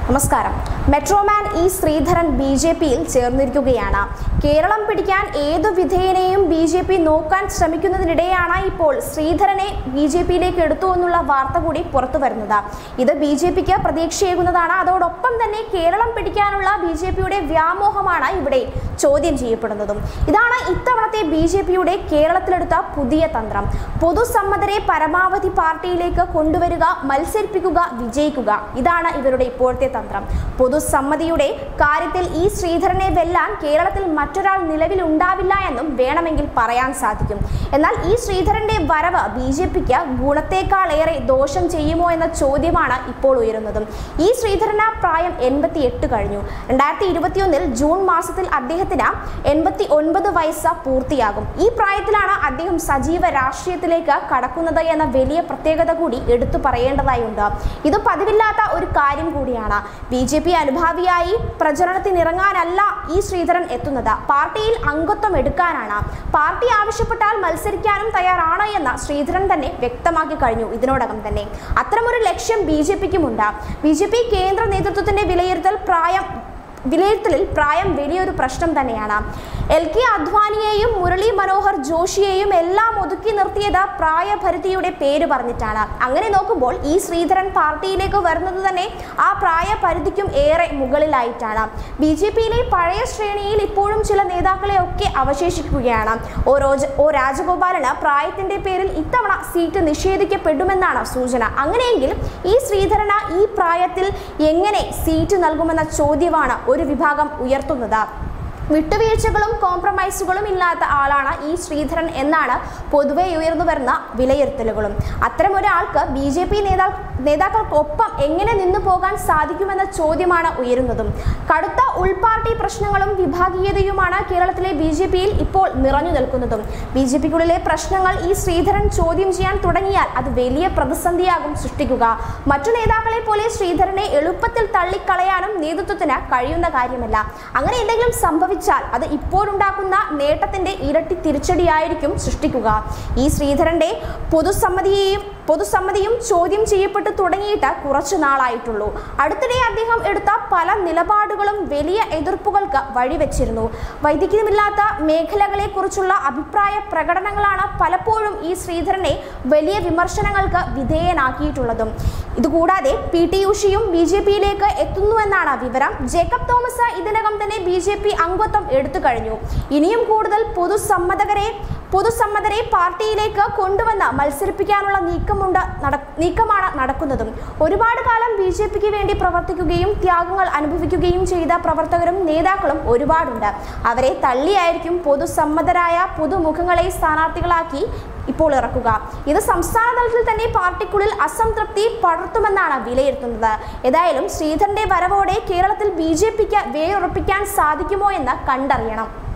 നമസ്കാരം metroman E Sreedharan B J പിയിൽ ചേർന്നിരിക്കുകയാണ് കേരളം പിടിക്കാൻ ഏതു വിധേയനെയും ബി ജെ പി നോക്കാൻ ശ്രമിക്കുന്നതിനിടെയാണ് ഇപ്പോൾ ശ്രീധരനെ ബി ജെ പിയിലേക്ക് എടുത്തു എന്നുള്ള വാർത്ത കൂടി പുറത്തു വരുന്നത് ഇത് ബി ജെ പിക്ക് പ്രതീക്ഷയേകുന്നതാണ് അതോടൊപ്പം തന്നെ കേരളം പിടിക്കാനുള്ള ബി ജെ പിയുടെ വ്യാമോഹമാണ് ഇവിടെ ചോദ്യം ചെയ്യപ്പെടുന്നതും ഇതാണ് ഇത്തവണത്തെ ബി ജെ പിയുടെ കേരളത്തിലെടുത്ത പുതിയ തന്ത്രം പൊതുസമ്മതരെ പരമാവധി പാർട്ടിയിലേക്ക് കൊണ്ടുവരിക മത്സരിപ്പിക്കുക വിജയിക്കുക ഇതാണ് ഇവരുടെ ഇപ്പോഴത്തെ തന്ത്രം പൊതുസമ്മതിയുടെ കാര്യത്തിൽ ഈ ശ്രീധരനെ വെല്ലാൻ കേരളത്തിൽ മറ്റൊരാൾ നിലവിൽ ഉണ്ടാവില്ല എന്നും വേണമെങ്കിൽ പറയാൻ സാധിക്കും എന്നാൽ ഈ ശ്രീധരന്റെ വരവ് ബി ജെ പിക്ക് ഗുണത്തേക്കാളേറെ ദോഷം ചെയ്യുമോ എന്ന ചോദ്യമാണ് ഇപ്പോൾ ഉയരുന്നതും ഈ ശ്രീധരന് പ്രായം എൺപത്തി എട്ട് കഴിഞ്ഞു രണ്ടായിരത്തി ഇരുപത്തിയൊന്നിൽ ജൂൺ മാസത്തിൽ അദ്ദേഹത്തിന് എൺപത്തി ഒൻപത് വയസ്സ് പൂർത്തിയാകും ഈ പ്രായത്തിലാണ് അദ്ദേഹം സജീവ രാഷ്ട്രീയത്തിലേക്ക് കടക്കുന്നത് എന്ന വലിയ പ്രത്യേകത കൂടി എടുത്തു പറയേണ്ടതായുണ്ട് ഇത് പതിവില്ലാത്ത ഒരു കാര്യം കൂടിയാണ് ബി ജെ പി അനുഭാവിയായി പ്രചരണത്തിനിറങ്ങാനല്ല ഈ ശ്രീധരൻ എത്തുന്നത് പാർട്ടിയിൽ അംഗത്വം എടുക്കാനാണ് പാർട്ടി ആവശ്യപ്പെട്ടാൽ മത്സരിക്കാനും തയ്യാറാണ് എന്ന് ശ്രീധരൻ തന്നെ വ്യക്തമാക്കി കഴിഞ്ഞു ഇതിനോടകം തന്നെ അത്തരമൊരു ലക്ഷ്യം ബി ജെ പിക്കുമുണ്ട് ബി ജെ പി കേന്ദ്ര നേതൃത്വത്തിന്റെ വിലയിരുത്തൽ പ്രായം വിലയിരുത്തലിൽ പ്രായം വലിയൊരു പ്രശ്നം തന്നെയാണ് എൽ കെ അദ്വാനിയെയും മുരളി മനോഹർ ജോഷിയെയും എല്ലാം ഒതുക്കി നിർത്തിയത് പ്രായപരിധിയുടെ പേര് പറഞ്ഞിട്ടാണ് അങ്ങനെ നോക്കുമ്പോൾ ഈ ശ്രീധരൻ പാർട്ടിയിലേക്ക് വരുന്നത് തന്നെ ആ പ്രായപരിധിക്കും ഏറെ മുകളിലായിട്ടാണ് ബി ജെ പിയിലെ പഴയ ശ്രേണിയിൽ ഇപ്പോഴും ചില നേതാക്കളെ ഒക്കെ അവശേഷിക്കുകയാണ് ഓ റോജ ഓ രാജഗോപാലന് പ്രായത്തിന്റെ പേരിൽ ഇത്തവണ സീറ്റ് നിഷേധിക്കപ്പെടുമെന്നാണ് സൂചന അങ്ങനെയെങ്കിൽ ഈ ശ്രീധരന് ഈ പ്രായത്തിൽ എങ്ങനെ സീറ്റ് നൽകുമെന്ന ചോദ്യമാണ് ഒരു വിഭാഗം ഉയർത്തുന്നത് വിട്ടുവീഴ്ചകളും കോംപ്രമൈസുകളും ഇല്ലാത്ത ആളാണ് ഈ ശ്രീധരൻ എന്നാണ് പൊതുവെ ഉയർന്നു വരുന്ന വിലയിരുത്തലുകളും അത്തരം ഒരാൾക്ക് ബി ജെ പി നേതാ നേതാക്കൾക്കൊപ്പം എങ്ങനെ നിന്നു പോകാൻ സാധിക്കുമെന്ന ചോദ്യമാണ് ഉയരുന്നതും കടുത്ത ഉൾപാർട്ടി പ്രശ്നങ്ങളും വിഭാഗീയതയുമാണ് കേരളത്തിലെ ബി ജെ പിയിൽ ഇപ്പോൾ നിറഞ്ഞു നിൽക്കുന്നതും ബി ജെ പിക്കുള്ളിലെ പ്രശ്നങ്ങൾ ഈ ശ്രീധരൻ ചോദ്യം ചെയ്യാൻ തുടങ്ങിയാൽ അത് വലിയ പ്രതിസന്ധിയാകും സൃഷ്ടിക്കുക മറ്റു നേതാക്കളെ പോലെ ശ്രീധരനെ എളുപ്പത്തിൽ തള്ളിക്കളയാനും നേതൃത്വത്തിന് കഴിയുന്ന കാര്യമല്ല അങ്ങനെ എന്തെങ്കിലും സംഭവിച്ചാൽ അത് ഇപ്പോഴുണ്ടാക്കുന്ന നേട്ടത്തിന്റെ ഇരട്ടി തിരിച്ചടിയായിരിക്കും സൃഷ്ടിക്കുക ഈ ശ്രീധരന്റെ പൊതുസമ്മതിയെയും പൊതുസമ്മതിയും ചോദ്യം ചെയ്യപ്പെട്ടു തുടങ്ങിയിട്ട് കുറച്ചു നാളായിട്ടുള്ളൂ അടുത്തിടെ അദ്ദേഹം എടുത്ത പല നിലപാടുകളും വലിയ എതിർപ്പുകൾക്ക് വഴിവെച്ചിരുന്നു വൈദികമില്ലാത്ത മേഖലകളെക്കുറിച്ചുള്ള അഭിപ്രായ പ്രകടനങ്ങളാണ് പലപ്പോഴും ഈ ശ്രീധരനെ വലിയ വിമർശനങ്ങൾക്ക് വിധേയനാക്കിയിട്ടുള്ളതും ഇതുകൂടാതെ പി ടി ഉഷയും ബി ജെ പിയിലേക്ക് എത്തുന്നുവെന്നാണ് വിവരം ജേക്കബ് തോമസ് ഇതിനകം തന്നെ ബി ജെ പി അംഗത്വം എടുത്തു കഴിഞ്ഞു ഇനിയും കൂടുതൽ പൊതുസമ്മതകരെ പൊതുസമ്മതരെ പാർട്ടിയിലേക്ക് കൊണ്ടുവന്ന് മത്സരിപ്പിക്കാനുള്ള നീക്കമുണ്ട് നട നീക്കമാണ് നടക്കുന്നതും ഒരുപാട് കാലം ബി ജെ പിക്ക് വേണ്ടി പ്രവർത്തിക്കുകയും ത്യാഗങ്ങൾ അനുഭവിക്കുകയും ചെയ്ത പ്രവർത്തകരും നേതാക്കളും ഒരുപാടുണ്ട് അവരെ തള്ളിയായിരിക്കും പൊതുസമ്മതരായ പുതുമുഖങ്ങളെ സ്ഥാനാർത്ഥികളാക്കി ഇപ്പോൾ ഇറക്കുക ഇത് സംസ്ഥാന തലത്തിൽ തന്നെ പാർട്ടിക്കുള്ളിൽ അസംതൃപ്തി പടർത്തുമെന്നാണ് വിലയിരുത്തുന്നത് ഏതായാലും ശ്രീധരന്റെ വരവോടെ കേരളത്തിൽ ബി ജെ പിക്ക് വേരുറപ്പിക്കാൻ സാധിക്കുമോ എന്ന് കണ്ടറിയണം